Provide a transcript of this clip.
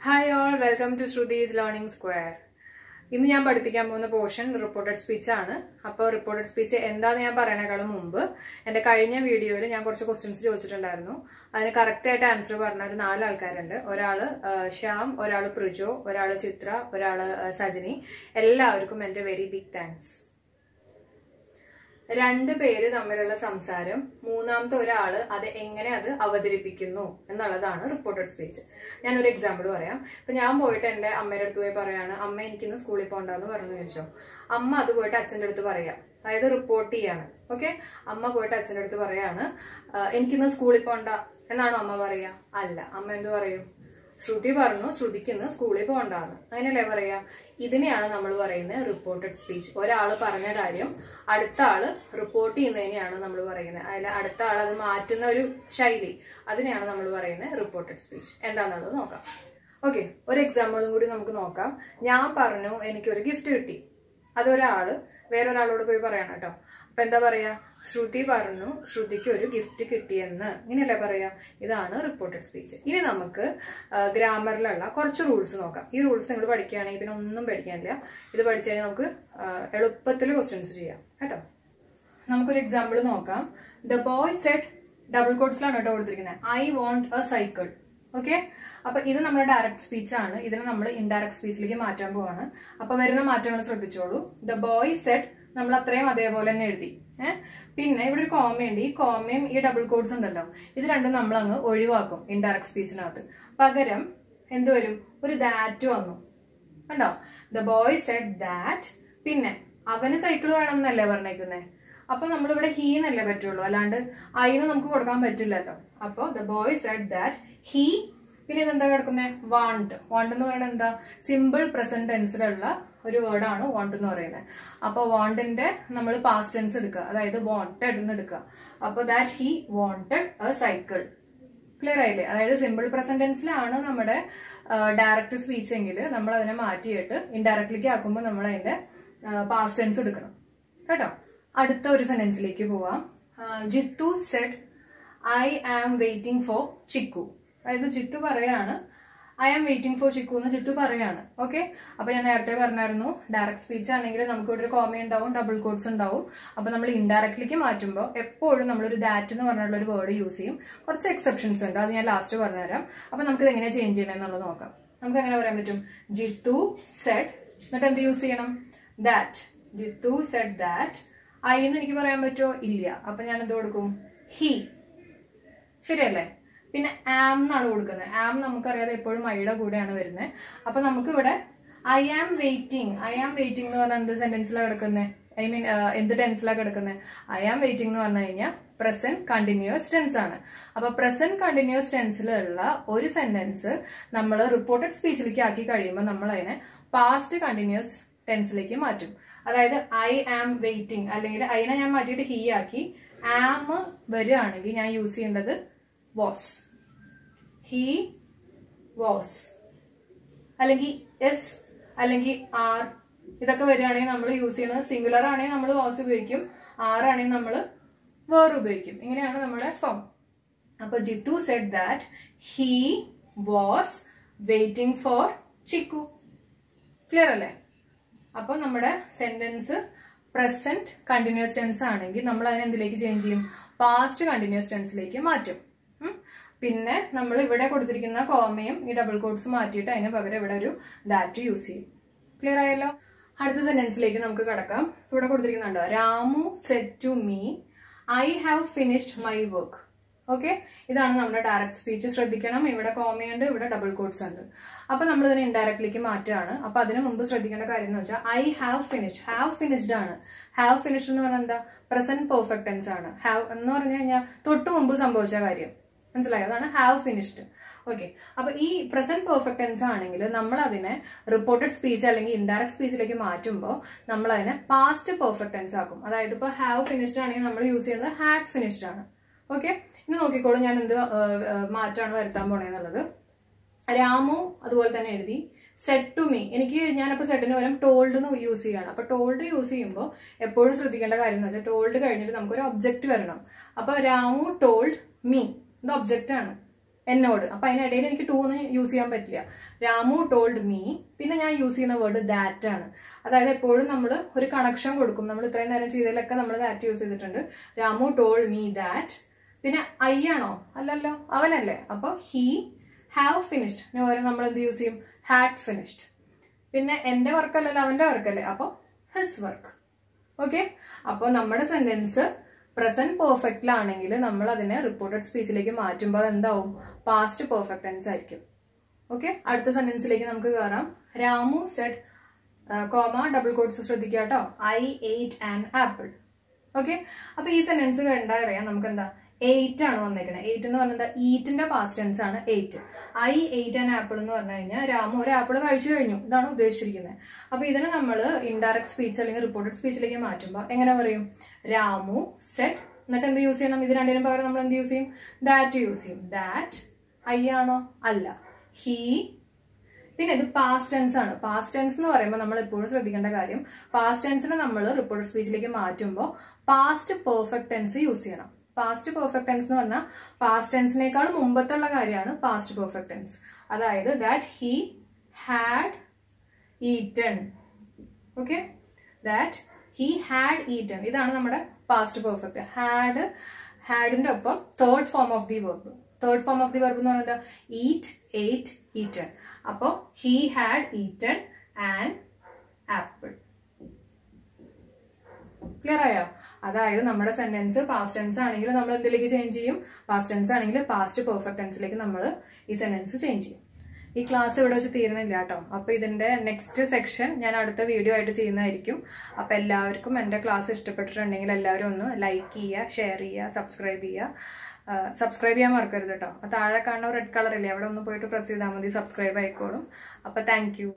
Hi all welcome to Shruthi's learning square ഇന്ന് ഞാൻ പഠിപ്പിക്കാൻ പോകുന്ന പോർഷൻ റിപ്പോർട്ടഡ് സ്പീച്ച് ആണ് അപ്പോൾ റിപ്പോർട്ടഡ് സ്പീച്ച് എന്താന്ന് ഞാൻ പറയുന്നതിനേക്കാളും മുമ്പ് എൻ്റെ കഴിഞ്ഞ വീഡിയോയിൽ ഞാൻ കുറച്ച് ക്വസ്റ്റ്യൻസ് ചോദിച്ചിട്ടുണ്ടായിരുന്നു അതിന് കറക്റ്റ് ആയിട്ട് ആൻസർ പറഞ്ഞ ഒരു നാല് ആൾക്കാരുണ്ട് ഒരാള് ആ, ശ്യാം ഒരാള് പ്രിജോ ഒരാള് ചിത്ര ഒരാള് ആ, സജിനി എല്ലാവർക്കും എൻ്റെ വെരി ബിഗ് താങ്ക്സ് രണ്ട് പേര് തമ്മിലുള്ള സംസാരം മൂന്നാമത്തെ ഒരാള് അത് എങ്ങനെ അത് അവതരിപ്പിക്കുന്നു എന്നുള്ളതാണ് റിപ്പോർട്ടഡ് സ്പീച്ച് ഞാൻ ഒരു എക്സാമ്പിൾ പറയാം ഇപ്പൊ ഞാൻ പോയിട്ട് എന്റെ അമ്മയുടെ അടുത്ത് പോയി പറയാണ് അമ്മ എനിക്കിന്ന് സ്കൂളിൽ പോകണ്ടെന്ന് പറഞ്ഞു ചോദിച്ചോ അമ്മ അത് പോയിട്ട് അച്ഛൻ്റെ അടുത്ത് പറയാം അതായത് റിപ്പോർട്ട് ചെയ്യാണ് ഓക്കെ അമ്മ പോയിട്ട് അച്ഛൻ്റെ അടുത്ത് പറയാണ് "ആ, എനിക്കിന്ന് സ്കൂളിൽ പോകണ്ട എന്നാണോ അമ്മ പറയാ അല്ല അമ്മ എന്ത് പറയും ശ്രുതി പറഞ്ഞു ശ്രുതിക്ക് ഇന്ന് സ്കൂളിൽ പോകണ്ടാന്ന് അങ്ങനെയല്ലേ പറയാ ഇതിനെയാണ് നമ്മൾ പറയുന്നത് റിപ്പോർട്ടഡ് സ്പീച്ച് ഒരാൾ പറഞ്ഞ കാര്യം അടുത്ത ആള് റിപ്പോർട്ട് ചെയ്യുന്നതിനെയാണ് നമ്മൾ പറയുന്നത് അതിൽ അടുത്ത ആൾ അത് മാറ്റുന്ന ഒരു ശൈലി അതിനെയാണ് നമ്മൾ പറയുന്നത് റിപ്പോർട്ടഡ് സ്പീച്ച് എന്താണെന്നുള്ളത് നോക്കാം ഓക്കെ ഒരു എക്സാമ്പിളും കൂടി നമുക്ക് നോക്കാം ഞാൻ പറഞ്ഞു എനിക്കൊരു ഗിഫ്റ്റ് കിട്ടി അതൊരാള് വേറൊരാളോട് പോയി പറയണം കേട്ടോ അപ്പൊ എന്താ പറയാ ശ്രുതി പറഞ്ഞു ശ്രുതിക്ക് ഒരു ഗിഫ്റ്റ് കിട്ടിയെന്ന് ഇങ്ങനെയല്ലേ പറയാ ഇതാണ് റിപ്പോർട്ടഡ് സ്പീച്ച് ഇനി നമുക്ക് ഗ്രാമറിലുള്ള കുറച്ച് റൂൾസ് നോക്കാം ഈ റൂൾസ് നിങ്ങൾ പഠിക്കുകയാണെങ്കിൽ പിന്നെ ഒന്നും പഠിക്കാനില്ല ഇത് പഠിച്ചു കഴിഞ്ഞാൽ നമുക്ക് എളുപ്പത്തിൽ ക്വസ്റ്റ്യൻസ് ചെയ്യാം കേട്ടോ നമുക്കൊരു എക്സാമ്പിൾ നോക്കാം ദ ബോയ് സെറ്റ് ഡബിൾ കോട്ട്സിലാണ് കേട്ടോ കൊടുത്തിരിക്കുന്നത് I want a cycle okay അപ്പൊ ഇത് നമ്മുടെ ഡയറക്റ്റ് സ്പീച്ച് ആണ് ഇതിനെ നമ്മൾ ഇൻഡയറക്ട് സ്പീച്ചിലേക്ക് മാറ്റാൻ പോവാണ് അപ്പൊ വരുന്ന മാറ്റങ്ങൾ ശ്രദ്ധിച്ചോളൂ ദ ബോയ് സെറ്റ് നമ്മൾ അത്രയും അതേപോലെ തന്നെ എഴുതി ഏഹ് പിന്നെ ഇവിടെ ഒരു കോമയുണ്ട് ഈ കോമയും ഈ ഡബിൾ കോഡ്സ് ഉണ്ടല്ലോ ഇത് രണ്ടും നമ്മൾ അങ്ങ് ഒഴിവാക്കും ഇൻഡയറക്ട് സ്പീച്ചിനകത്ത് പകരം എന്ത് വരും ഒരു ദാറ്റ് വന്നു കണ്ടോ ദ ബോയ് സെഡ് ദാറ്റ് പിന്നെ അവന് സൈക്കിൾ വേണം എന്നല്ലേ പറഞ്ഞേക്കുന്നേ അപ്പൊ നമ്മളിവിടെ ഹീ എന്നല്ലേ പറ്റുള്ളൂ അല്ലാണ്ട് അയിന് നമുക്ക് കൊടുക്കാൻ പറ്റില്ലല്ലോ അപ്പൊ the boy said that he പിന്നെ ഇതെന്താ കിടക്കുന്നത് വാണ്ട് വാണ്ട് എന്ന് പറയുന്നത് എന്താ സിമ്പിൾ പ്രസന്റ് ടെൻസിലുള്ള ഒരു വേർഡാണ് വാണ്ട് എന്ന് പറയുന്നത് അപ്പൊ വാണ്ടിന്റെ നമ്മൾ പാസ്റ്റ് ടെൻസ് എടുക്കുക അതായത് വാണ്ടഡ് എന്ന് എടുക്കുക അപ്പൊ that he wanted a cycle clear ആയില്ലേ അതായത് സിമ്പിൾ പ്രസന്റ് ടെൻസിലാണ് നമ്മുടെ ഡയറക്റ്റ് സ്പീച്ച് എങ്കിൽ നമ്മൾ അതിനെ മാറ്റിയിട്ട് ഇൻഡയറക്ട്ലിക്ക് ആക്കുമ്പോൾ നമ്മൾ അതിന്റെ പാസ്റ്റ് ടെൻസ് എടുക്കണം കേട്ടോ അടുത്ത ഒരു സെന്റൻസിലേക്ക് പോവാം Jithu said I am waiting for Chikku അതായത് ജിത്തു പറയാണ് I am waiting for Chikku എന്ന് ജിത്തു പറയാണ് ഓക്കെ അപ്പൊ ഞാൻ നേരത്തെ പറഞ്ഞായിരുന്നു ഡയറക്റ്റ് സ്പീച്ച് ആണെങ്കിൽ നമുക്ക് ഇവിടെ ഒരു കോമ ഉണ്ടാവും ഡബിൾ കോഡ്സ് ഉണ്ടാവും അപ്പൊ നമ്മൾ ഇൻഡയറക്ട്ലിക്ക് മാറ്റുമ്പോൾ എപ്പോഴും നമ്മളൊരു ദാറ്റ് എന്ന് പറഞ്ഞുള്ള ഒരു വേർഡ് യൂസ് ചെയ്യും കുറച്ച് എക്സെപ്ഷൻസ് ഉണ്ട് അത് ഞാൻ ലാസ്റ്റ് പറഞ്ഞുതരാം അപ്പൊ നമുക്ക് ഇത് എങ്ങനെ ചേഞ്ച് ചെയ്യണം എന്നുള്ളത് നോക്കാം നമുക്ക് എങ്ങനെ പറയാൻ പറ്റും ജിത്തു സെഡ് എന്നിട്ട് എന്ത് യൂസ് ചെയ്യണം that Jithu said that I എന്ന് എനിക്ക് പറയാൻ പറ്റുമോ ഇല്ല അപ്പൊ ഞാൻ എന്ത് കൊടുക്കും ഹി ശരിയല്ലേ പിന്നെ ആം എന്നാണ് കൊടുക്കുന്നത് ആം നമുക്കറിയാതെ എപ്പോഴും ഐയുടെ കൂടെയാണ് വരുന്നത് അപ്പൊ നമുക്ക് ഇവിടെ I am waiting I am waiting എന്ന് പറഞ്ഞാൽ എന്ത് സെന്റൻസിലാണ് കിടക്കുന്നത് ഐ മീൻ എന്ത് ടെൻസിലാണ് കിടക്കുന്നത് ഐ ആം വെയിറ്റിംഗ് എന്ന് പറഞ്ഞു കഴിഞ്ഞാൽ പ്രസന്റ് കണ്ടിന്യൂസ് ടെൻസ് ആണ് അപ്പൊ പ്രസന്റ് കണ്ടിന്യൂസ് ടെൻസിലുള്ള ഒരു സെന്റൻസ് നമ്മൾ റിപ്പോർട്ടഡ് സ്പീച്ചിലേക്ക് ആക്കി കഴിയുമ്പോൾ നമ്മൾ അതിനെ പാസ്റ്റ് കണ്ടിന്യൂസ് ടെൻസിലേക്ക് മാറ്റും അതായത് ഐ ആം വെയിറ്റിംഗ് അല്ലെങ്കിൽ അതിനെ ഞാൻ മാറ്റിയിട്ട് ഹീ ആക്കി ആം വരികയാണെങ്കിൽ ഞാൻ യൂസ് ചെയ്യേണ്ടത് വാസ് ഹീ വാസ് അല്ലെങ്കിൽ എസ് അല്ലെങ്കിൽ ആർ ഇതൊക്കെ വരികയാണെങ്കിൽ നമ്മൾ യൂസ് ചെയ്യുന്നത് സിംഗുലർ ആണെങ്കിൽ നമ്മൾ വാസ് ഉപയോഗിക്കും ആർ ആണെങ്കിൽ നമ്മൾ വേർ ഉപയോഗിക്കും ഇങ്ങനെയാണ് നമ്മുടെ ഫോം അപ്പൊ Jithu said that he was waiting for Chikku clear അല്ലേ അപ്പൊ നമ്മുടെ സെന്റൻസ് പ്രസന്റ് കണ്ടിന്യൂസ് ടെൻസ് ആണെങ്കിൽ നമ്മൾ അതിനെ എന്തിലേക്ക് ചേഞ്ച് ചെയ്യും പാസ്റ്റ് കണ്ടിന്യൂസ് ടെൻസിലേക്ക് മാറ്റും ഉം. പിന്നെ നമ്മൾ ഇവിടെ കൊടുത്തിരിക്കുന്ന കോമയും ഈ ഡബിൾ കോഡ്സ് മാറ്റിയിട്ട് അതിന് പകരം ഇവിടെ ഒരു ദാറ്റ് യൂസ് ചെയ്യും ക്ലിയർ ആയല്ലോ അടുത്ത സെന്റൻസിലേക്ക് നമുക്ക് കടക്കാം ഇവിടെ കൊടുത്തിരിക്കുന്നുണ്ടോ Ramu said to me I have finished my work okay ഇതാണ് നമ്മുടെ ഡയറക്റ്റ് സ്പീച്ച് ശ്രദ്ധിക്കണം ഇവിടെ കോമയുണ്ട് ഇവിടെ ഡബിൾ കോഡ്സ് ഉണ്ട് അപ്പൊ നമ്മൾ ഇതിനെ ഇൻഡയറക്ട്ലിക്ക് മാറ്റുകയാണ് അപ്പൊ അതിന് മുമ്പ് ശ്രദ്ധിക്കേണ്ട കാര്യം എന്ന് വെച്ചാൽ I have finished have finished ആണ് ഹാവ് ഫിനിഷ്ഡ് എന്ന് പറഞ്ഞാൽ എന്താ പ്രസന്റ് പെർഫെക്റ്റ് ടെൻസ് ആണ് ഹാവ് എന്ന് പറഞ്ഞു കഴിഞ്ഞാൽ തൊട്ട് മുമ്പ് സംഭവിച്ച കാര്യം മനസ്സിലായോ അതാണ് ഹാവ് ഫിനിഷ്ഡ് ഓക്കെ അപ്പൊ ഈ പ്രസന്റ് പെർഫെക്റ്റ് ടെൻസ് ആണെങ്കിൽ നമ്മൾ അതിനെ റിപ്പോർട്ടഡ് സ്പീച്ച് അല്ലെങ്കിൽ ഇൻഡയറക്ട് സ്പീച്ചിലേക്ക് മാറ്റുമ്പോൾ നമ്മൾ അതിനെ പാസ്റ്റ് പെർഫെക്റ്റ് ടെൻസ് ആക്കും അതായത് ഇപ്പൊ ഹാവ് ഫിനിഷ്ഡ് ആണെങ്കിൽ നമ്മൾ യൂസ് ചെയ്യുന്നത് ഹാഡ് ഫിനിഷ്ഡ് ആണ് ഓക്കെ ഇനി നോക്കിക്കോളൂ ഞാൻ എന്ത് ആ, ആ, മാറ്റാണ് വരുത്താൻ പോണേന്നുള്ളത് രാമു അതുപോലെ തന്നെ എഴുതി സെറ്റ് ടു മീ എനിക്ക് ഞാനപ്പോ സെറ്റിന് പകരം ടോൾഡ് എന്ന് യൂസ് ചെയ്യാണ് അപ്പൊ ടോൾഡ് യൂസ് ചെയ്യുമ്പോൾ എപ്പോഴും ശ്രദ്ധിക്കേണ്ട കാര്യം എന്ന് വെച്ചാൽ ടോൾഡ് കഴിഞ്ഞിട്ട് നമുക്കൊരു ഒബ്ജക്റ്റ് വരണം അപ്പൊ രാമു ടോൾഡ് മീ ഇത് ഒബ്ജക്റ്റ് ആണ് എന്നോട് അപ്പൊ അതിനിടയിൽ എനിക്ക് ടു ഒന്നും യൂസ് ചെയ്യാൻ പറ്റില്ല രാമു ടോൾഡ് മീ പിന്നെ ഞാൻ യൂസ് ചെയ്യുന്ന വേർഡ് ദാറ്റ് ആണ് അതായത് എപ്പോഴും നമ്മൾ ഒരു കണക്ഷൻ കൊടുക്കും നമ്മൾ ഇത്രയും നേരം ചെയ്തതിലൊക്കെ നമ്മൾ ദാറ്റ് യൂസ് ചെയ്തിട്ടുണ്ട് രാമു ടോൾഡ് മീ ദാറ്റ് പിന്നെ ഐ ആണോ അല്ലല്ലോ അവനല്ലേ അപ്പൊ ഹീ ഹാവ് ഫിനിഷ്ഡ് പകരം നമ്മൾ എന്ത് യൂസ് ചെയ്യും ഹാഡ് ഫിനിഷ്ഡ് പിന്നെ എന്റെ വർക്ക് അല്ലല്ലോ അവന്റെ വർക്കല്ലേ അപ്പൊ ഹിസ് വർക്ക് ഓക്കെ അപ്പോൾ നമ്മുടെ സെന്റൻസ് പ്രസന്റ് പെർഫെക്റ്റിലാണെങ്കിൽ നമ്മൾ അതിനെ റിപ്പോർട്ടഡ് സ്പീച്ചിലേക്ക് മാറ്റുമ്പോൾ അത് എന്താവും പാസ്റ്റ് പെർഫെക്റ്റ് ടെൻസ് ആയിരിക്കും ഓക്കെ അടുത്ത സെന്റൻസിലേക്ക് നമുക്ക് കയറാം Ramu said comma double quotes ശ്രദ്ധിക്കുക കേട്ടോ I ate and apple okay അപ്പൊ ഈ സെന്റൻസ് കണ്ടാൽ അറിയാം നമുക്ക് എന്താ എയ്റ്റ് ആണ് വന്നേക്കുന്നത് എയ്റ്റ് എന്ന് പറഞ്ഞാൽ ഈറ്റിന്റെ പാസ്റ്റ് ടെൻസ് ആണ് ate I ate and apple എന്ന് പറഞ്ഞു കഴിഞ്ഞാൽ രാമു ഒരു ആപ്പിൾ കഴിച്ചു കഴിഞ്ഞു ഇതാണ് ഉദ്ദേശിച്ചിരിക്കുന്നത് അപ്പൊ ഇതിനെ നമ്മൾ ഇൻഡയറക്ട് സ്പീച്ച് അല്ലെങ്കിൽ റിപ്പോർട്ടഡ് സ്പീച്ചിലേക്ക് മാറ്റുമ്പോൾ എങ്ങനെ പറയും രാമു സെറ്റ് എന്നിട്ട് എന്ത് യൂസ് ചെയ്യണം ഇത് രണ്ടിനും പകരം നമ്മൾ എന്ത് യൂസ് ചെയ്യും ദാറ്റ് യൂസ് ചെയ്യും ദാറ്റ് ഐ ആണോ അല്ല ഹീ പിന്നെ ഇത് പാസ്റ്റ് ടെൻസ് ആണ് പാസ്റ്റ് ടെൻസ് എന്ന് പറയുമ്പോൾ നമ്മൾ എപ്പോഴും ശ്രദ്ധിക്കേണ്ട കാര്യം പാസ്റ്റ് ടെൻസിനെ നമ്മൾ റിപ്പോർട്ട് സ്പീച്ചിലേക്ക് മാറ്റുമ്പോൾ പാസ്റ്റ് പെർഫെക്റ്റ് ടെൻസ് യൂസ് ചെയ്യണം പാസ്റ്റ് പെർഫെക്റ്റ് ടെൻസ് എന്ന് പറഞ്ഞാൽ പാസ്റ്റ് ടെൻസിനേക്കാൾ മുമ്പത്തുള്ള കാര്യമാണ് പാസ്റ്റ് പെർഫെക്റ്റ് ടെൻസ് അതായത് that he had eaten okay that he had eaten ഇതാണ് നമ്മുടെ പാസ്റ്റ് പെർഫെക്റ്റ് ഹാഡ് ഹാഡിന്റെ ഒപ്പം third form of the verb third form of the verb എന്ന് പറയുന്നത് ഈറ്റ് എയ്റ്റ് ഈറ്റൺ അപ്പോൾ he had eaten and apple clear ആയോ അതായത് നമ്മുടെ സെന്റൻസ് പാസ്റ്റ് ടെൻസ് ആണെങ്കിൽ നമ്മൾ എന്തിലേക്ക് ചേഞ്ച് ചെയ്യും പാസ്റ്റ് ടെൻസ് ആണെങ്കിൽ പാസ്റ്റ് പെർഫെക്റ്റ് ടെൻസിലേക്ക് നമ്മൾ ഈ സെന്റൻസ് ചേഞ്ച് ചെയ്യും ഈ ക്ലാസ് ഇവിടെ വെച്ച് തീരുന്നില്ല കേട്ടോ അപ്പൊ ഇതിന്റെ നെക്സ്റ്റ് സെക്ഷൻ ഞാൻ അടുത്ത വീഡിയോ ആയിട്ട് ചെയ്യുന്നതായിരിക്കും അപ്പൊ എല്ലാവർക്കും എന്റെ ക്ലാസ് ഇഷ്ടപ്പെട്ടിട്ടുണ്ടെങ്കിൽ എല്ലാവരും ഒന്ന് ലൈക്ക് ചെയ്യുക ഷെയർ ചെയ്യുക സബ്സ്ക്രൈബ് ചെയ്യുക സബ്സ്ക്രൈബ് ചെയ്യാൻ മറക്കരുത് കേട്ടോ താഴെ കാണുന്ന റെഡ് കളർ ഇല്ലേ അവിടെ ഒന്ന് പോയിട്ട് പ്രസ് ചെയ്താൽ മതി സബ്സ്ക്രൈബ് ആയിക്കോളും അപ്പൊ താങ്ക്